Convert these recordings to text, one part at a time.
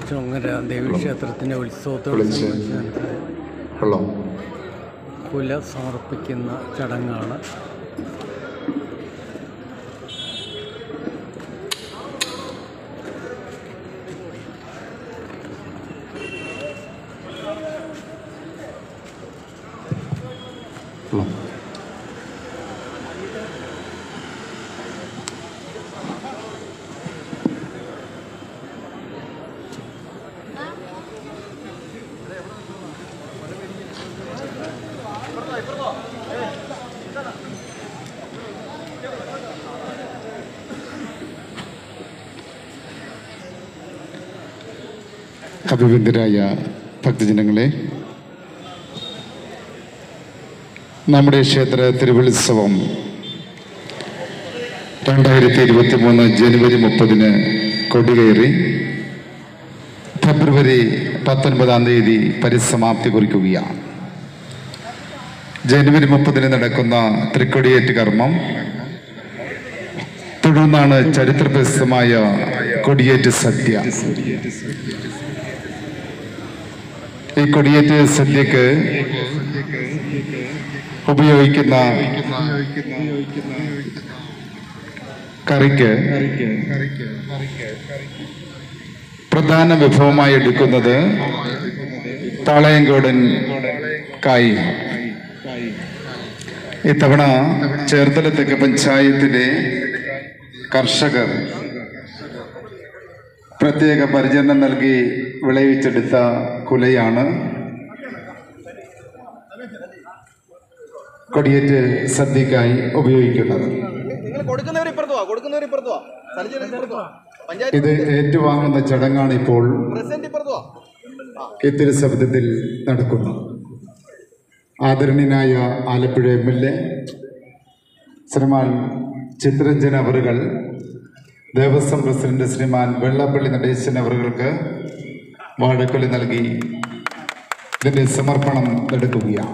ചൊങ്ങര ദേവീക്ഷേത്രത്തിൻ്റെ ഉത്സവത്തോടനുബന്ധിച്ച് കൊള്ളാം കുല സമർപ്പിക്കുന്ന ചടങ്ങാണ് കൊള്ളാം അഭിവന്ദരായ ഭക്തജനങ്ങളെ നമ്മുടെ ക്ഷേത്ര തിരുവുത്സവം രണ്ടായിരത്തി ഇരുപത്തി മൂന്ന് ജനുവരി മുപ്പതിന് കൊടികയറി ഫെബ്രുവരി പത്തൊൻപതാം തീയതി പരിസമാപ്തി കുറിക്കുകയാണ് ജനുവരി മുപ്പതിന് നടക്കുന്ന തൃക്കൊടിയേറ്റ് കർമ്മം തുടർന്നാണ് ചരിത്രപ്രസിദ്ധമായ കൊടിയേറ്റ് സദ്യ ഈ കൊടിയേറ്റ് സദ്യക്ക് ഉപയോഗിക്കുന്ന കറിക്ക് പ്രധാന വിഭവമായി എടുക്കുന്നത് പാളയംകോടൻ കായ് ഇത്തവണ ചേർത്തല തെക്ക് പഞ്ചായത്തിലെ കർഷകർ പ്രത്യേക പരിചരണം നൽകി വിളയിച്ചെടുത്ത കുലയാണ് കൊടിയേറ്റ് സദ്യക്കായി ഉപയോഗിക്കുന്നത് നിങ്ങൾ കൊടുക്കുന്നവർ ഇപ്പുറത്ത് വാ കൊടുക്കുന്നവർ ഇപ്പുറത്ത് വാ സലിജന ഇപ്പുറത്ത് വാ പഞ്ചായത്ത് ഇത് ഏറ്റുവാങ്ങുന്ന ചടങ്ങാണ് ഇപ്പോൾ പ്രസിഡന്റ് ഇപ്പുറത്ത് വാ ഈ തിരുസഭത്തിൽ നടക്കുന്നത് ആദരണീയനായ Alappuzha M L A Shriman Chitranjan അവറുകൾ ദേവസ്വം പ്രസിഡന്റ് ശ്രീമാൻ വെള്ളാപ്പള്ളി നടേശൻ അവറുകൾക്ക് വാഴക്കൊലി നൽകി ഇതിന്റെ സമർപ്പണം നടക്കുകയാണ്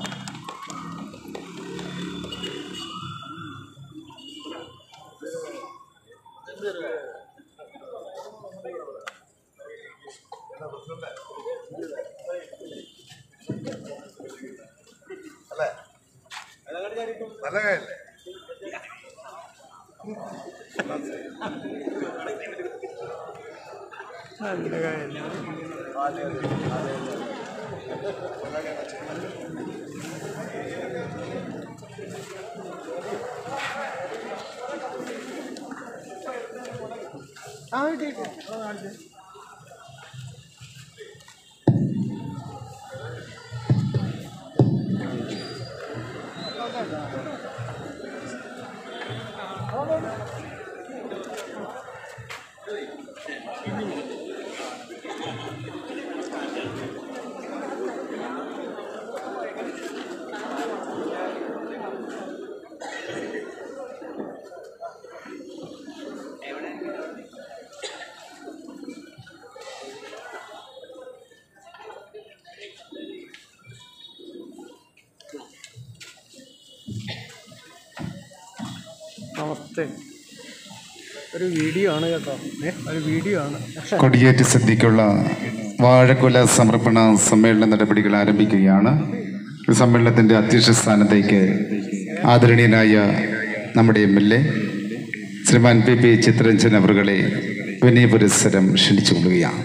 നമസ്തേ ഒരു വീഡിയോ ആണ് കേട്ടോ ഏ ഒരു വീഡിയോ ആണ് കൊടിയേറ്റ് സദ്യക്കുള്ള വാഴക്കുല സമർപ്പണ സമ്മേളന നടപടികൾ ആരംഭിക്കുകയാണ് ഈ സമ്മേളനത്തിന്റെ അധ്യക്ഷ സ്ഥാനത്തേക്ക് ആദരണീയനായ നമ്മുടെ M L A Shriman P P Chitranjan അവറുകളെ വിനയ പുരസ്സരം ക്ഷണിച്ചുകൊള്ളുകയാണ്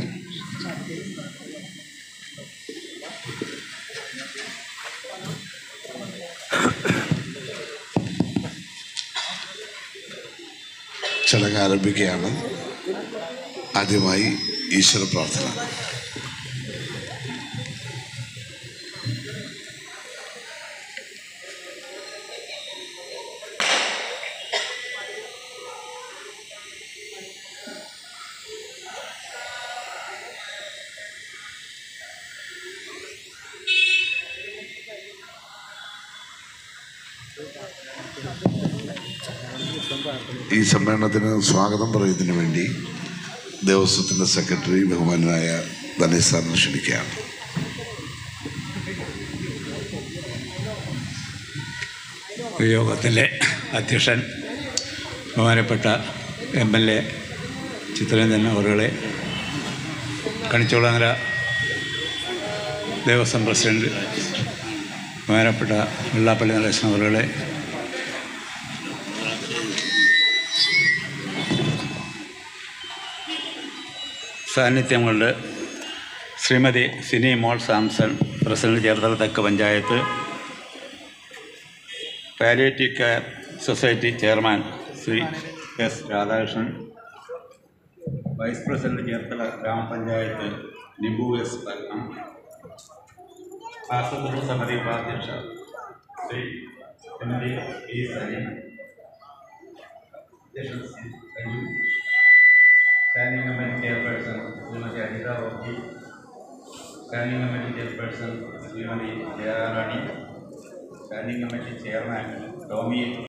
ചടങ്ങ് ആരംഭിക്കുകയാണ് ആദ്യമായി ഈശ്വര പ്രാർത്ഥന ഈ സമ്മേളനത്തിന് സ്വാഗതം പറയുന്നതിന് വേണ്ടി ദേവസ്വത്തിൻ്റെ സെക്രട്ടറി ബഹുമാനായ ധനേഷ് സാറിനെ ക്ഷണിക്കുകയാണ് യോഗത്തിലെ അധ്യക്ഷൻ ബഹുമാനപ്പെട്ട എം എൽ എ ചിത്രരഞ്ജൻ അവറുകളെ കണിച്ചോളങ്ങര ദേവസ്വം പ്രസിഡന്റ് ബഹുമാനപ്പെട്ട വെള്ളാപ്പള്ളി നടേശൻ അവരുടെ സാന്നിധ്യം കൊണ്ട് ശ്രീമതി സിനി മോൾ സാംസൺ പ്രസിഡന്റ് ചേർത്തല തെക്ക് panchayat palliative care society chairman Shri S Radhakrishnan vice president Cherthala ഗ്രാമപഞ്ചായത്ത് നിബു എസ് പത്മം ആസൂത്രണ സമിതി ഉപാധ്യക്ഷ ശ്രീ ശ്രീമതി പി സലീം അധ്യക്ഷൻ Shri Saju standing committee chairperson Shrimati Anitha Rocky standing committee chairperson Shrimati Jayarani standing committee chairman Tomy